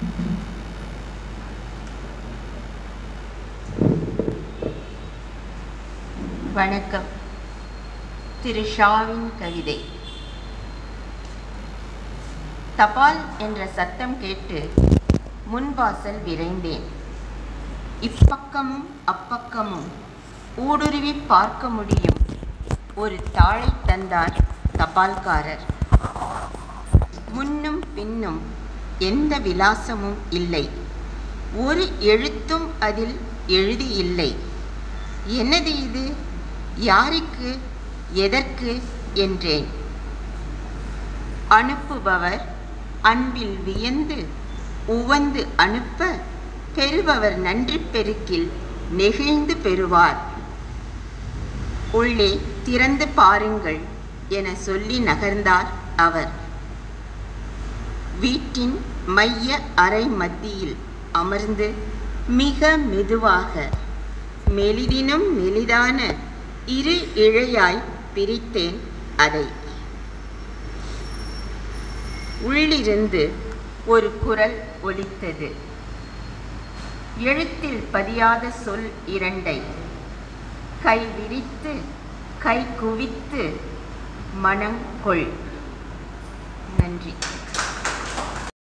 வணக்கம் திரு ஷாவின் கவிதை தபால் என்ற சத்தம் கேட்டு முன்வாசல் விரைந்தேன் இப்பக்கமும் அப்பக்கமும் ஊடுருவி பார்க்க முடியும் ஒரு தாளை தந்தார் தபால்காரர் முன்னும் பின்னும் எந்த விலாசமும் இல்லை ஒரு எழுத்தும் அதில் எழுதி இல்லை என்னது இது யாருக்கு எதற்கு என்றேன் அனுப்புபவர் அன்பில் வியந்து உவந்து அனுப்ப பெறுபவர் நன்றி பெருக்கில் நெகிழ்ந்து பெறுவார் உள்ளே திறந்து பாருங்கள் என சொல்லி நகர்ந்தார் அவர் வீட்டின் மைய அறை மத்தியில் அமர்ந்து மிக மெதுவாக மெலிதினும் மெலிதான இரு இழையாய் பிரித்தேன் அதை உள்ளிருந்து ஒரு குரல் ஒலித்தது எழுத்தில் பதியாத சொல் இரண்டை கை விரித்து கை குவித்து மனங்கொள் நன்றி